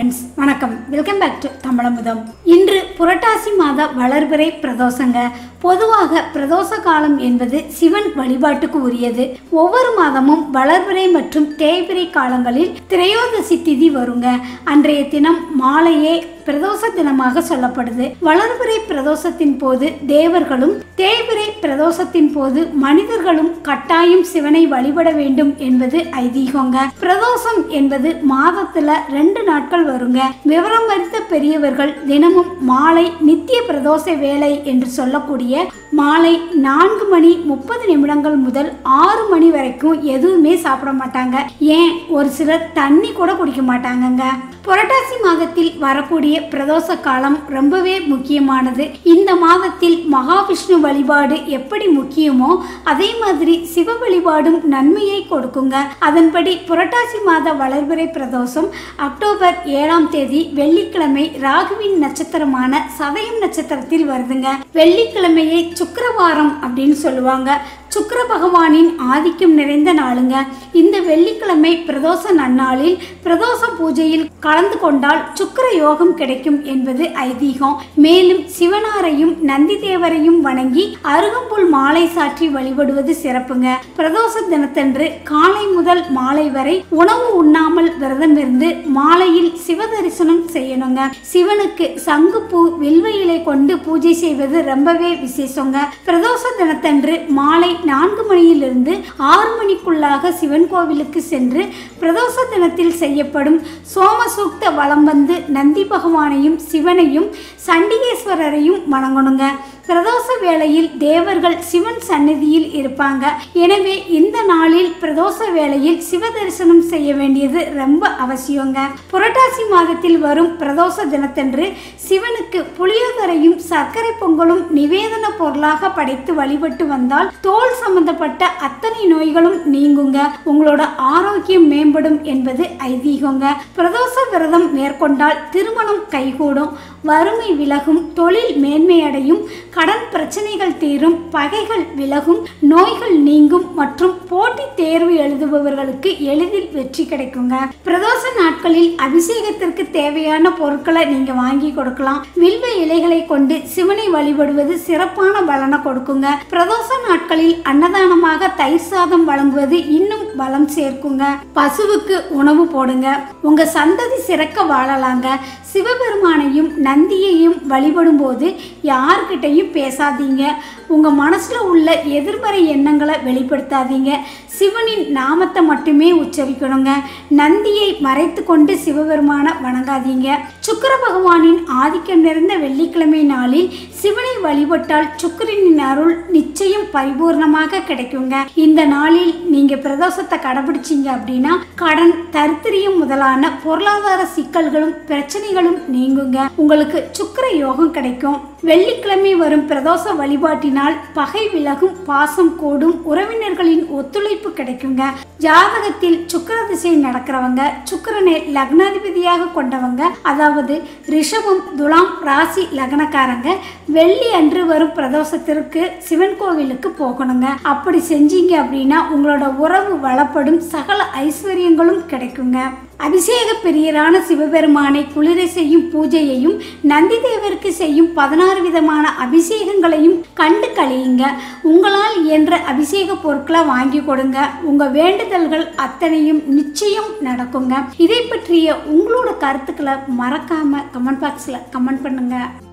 friends வணக்கம் welcome back to தமிழமுதம் இன்று புரட்டாசி மாத வளர்பிறை பிரதோஷங்க பொதுவாக பிரதோஷ காலம் என்பது சிவன் வழிபாட்டுக்கு உரியது ஒவ்வொரு மாதமும் வளர்பிறை மற்றும் தேய்பிறை காலங்களில் திரையோதசி திதி வருங்க அன்றைய தினம் மாலையே பிரதோஷ தினமாக சொல்லப்படுது வளர்பிறை பிரதோஷத்தின் போது தேவர்களும் தேய்பிறை பிரதோஷத்தின் போது மனிதர்களும் கட்டாயம் சிவனை வழிபட வேண்டும் என்பது ஐதீகங்க பிரதோஷம் என்பது மாதத்துல ரெண்டு நாட்கள் வருங்க விவரம் அறிந்த பெரியவர்கள் தினமும் மாலை நித்திய பிரதோஷ வேலை என்று சொல்லக்கூடிய மாலை நான்கு மணி முப்பது நிமிடங்கள் முதல் ஆறு மணி வரைக்கும் எதுவுமே சாப்பிட மாட்டாங்க ஏன் ஒரு சிலர் தண்ணி கூட குடிக்க மாட்டாங்கங்க புரட்டாசி மாதத்தில் வரக்கூடிய பிரதோஷ காலம் ரொம்பவே முக்கியமானது இந்த மாதத்தில் மகாவிஷ்ணு வழிபாடு எப்படி முக்கியமோ அதே மாதிரி சிவ வழிபாடும் நன்மையை கொடுக்குங்க அதன்படி புரட்டாசி மாத வளர்பிறை பிரதோஷம் அக்டோபர் ஏழாம் தேதி வெள்ளிக்கிழமை ராகுவின் நட்சத்திரமான சதயம் நட்சத்திரத்தில் வருதுங்க வெள்ளிக்கிழமையை சுக்கிரவாரம் அப்படின்னு சொல்லுவாங்க சுக்கிர பகவானின் ஆதிக்கம் நிறைந்த நாளுங்க இந்த வெள்ளிக்கிழமை பிரதோஷ நன்னாளில் பிரதோஷ பூஜையில் கலந்து கொண்டால் சுக்கிர யோகம் கிடைக்கும் என்பது ஐதீகம் மேலும் சிவனாரையும் நந்தி தேவரையும் வணங்கி அருகம்புல் மாலை சாற்றி வழிபடுவது சிறப்புங்க பிரதோஷ தினத்தன்று காலை முதல் மாலை வரை உணவு உண்ணாமல் விரதம் இருந்து மாலையில் சிவ தரிசனம் செய்யணுங்க சிவனுக்கு சங்குப்பூ வில்வ இலை கொண்டு பூஜை செய்வது ரொம்பவே விசேஷங்க பிரதோஷ தினத்தன்று மாலை நான்கு மணியிலிருந்து ஆறு மணிக்குள்ளாக சிவன் கோவிலுக்கு சென்று பிரதோஷ தினத்தில் செய்யப்படும் சோமசூக்த வலம் வந்து நந்தி பகவானையும் சிவனையும் சண்டிகேஸ்வரரையும் வணங்கணுங்க பிரதோஷ வேளையில் தேவர்கள் சிவன் சந்நிதியில் இருப்பாங்க எனவே இந்த நாளில் பிரதோஷ வேளையில் சிவ தரிசனம் செய்ய வேண்டியது ரொம்ப அவசியங்க புரட்டாசி மாதத்தில் வரும் பிரதோஷ தினத்தன்று சிவனுக்கு புளியோதரையும் சர்க்கரை பொங்கலும் நிவேதன பொருளாக படைத்து வழிபட்டு வந்தால் தோல் சம்பந்தப்பட்ட அத்தனை நோய்களும் நீங்குங்க உங்களோட ஆரோக்கியம் மேம்படும் என்பது ஐதீகங்க பிரதோஷ விரதம் மேற்கொண்டால் திருமணம் கைகூடும் வறுமை விலகும் தொழில் மேன்மையடையும் கடன் பிரச்சனைகள் தீரும் பகைகள் விலகும் நோய்கள் நீங்கும் மற்றும் போட்டி தேர்வு எழுதுபவர்களுக்கு எளிதில் வெற்றி கிடைக்குங்க பிரதோஷ நாட்களில் அபிஷேகத்திற்கு தேவையான பொருட்களை நீங்க வாங்கி கொடுக்கலாம் வில்வ இலைகளை கொண்டு சிவனை வழிபடுவது சிறப்பான பலனை கொடுக்குங்க பிரதோஷ நாட்களில் அன்னதானமாக தயிர் சாதம் வழங்குவது இன்னும் பலம் சேர்க்குங்க பசுவுக்கு உணவு போடுங்க உங்க சந்ததி சிறக்க வாழலாங்க சிவபெருமானையும் நந்தியையும் வழிபடும் போது யார்கிட்டையும் பேசாதீங்க உங்கள் மனசில் உள்ள எதிர்மறை எண்ணங்களை வெளிப்படுத்தாதீங்க சிவனின் நாமத்தை மட்டுமே உச்சரிக்கணுங்க நந்தியை மறைத்து கொண்டு சிவபெருமானை வணங்காதீங்க சுக்கிர பகவானின் ஆதிக்கம் நிறைந்த வெள்ளிக்கிழமை நாளில் சிவனை வழிபட்டால் சுக்கிரனின் அருள் நிச்சயம் பரிபூர்ணமாக கிடைக்குங்க இந்த நாளில் நீங்க பிரதோஷத்தை கடைபிடிச்சீங்க அப்படின்னா கடன் தரித்திரியம் முதலான பொருளாதார சிக்கல்களும் பிரச்சனைகளும் நீங்குங்க உங்களுக்கு சுக்கிர யோகம் கிடைக்கும் வெள்ளிக்கிழமை வரும் பிரதோஷ வழிபாட்டினால் பகை விலகும் பாசம் கூடும் உறவினர்களின் ஒத்துழைப்பு கிடைக்குங்க ஜாதகத்தில் சுக்கிர திசை நடக்கிறவங்க சுக்கிரனை லக்னாதிபதியாக கொண்டவங்க அதாவது ரிஷபம் துலாம் ராசி லக்னக்காரங்க வெள்ளி அன்று வரும் பிரதோஷத்திற்கு சிவன் கோவிலுக்கு போகணுங்க அப்படி செஞ்சீங்க அப்படின்னா உங்களோட உறவு வளப்படும் சகல ஐஸ்வர்யங்களும் கிடைக்குங்க அபிஷேக பிரியரான சிவபெருமானை குளிர செய்யும் பூஜையையும் நந்தி தேவருக்கு செய்யும் பதினாறு விதமான அபிஷேகங்களையும் கண்டு கழியுங்க உங்களால் இயன்ற அபிஷேக பொருட்களை வாங்கி கொடுங்க உங்க வேண்டுதல்கள் அத்தனையும் நிச்சயம் நடக்குங்க இதை பற்றிய உங்களோட கருத்துக்களை மறக்காம கமெண்ட் பாக்ஸில் கமெண்ட் பண்ணுங்க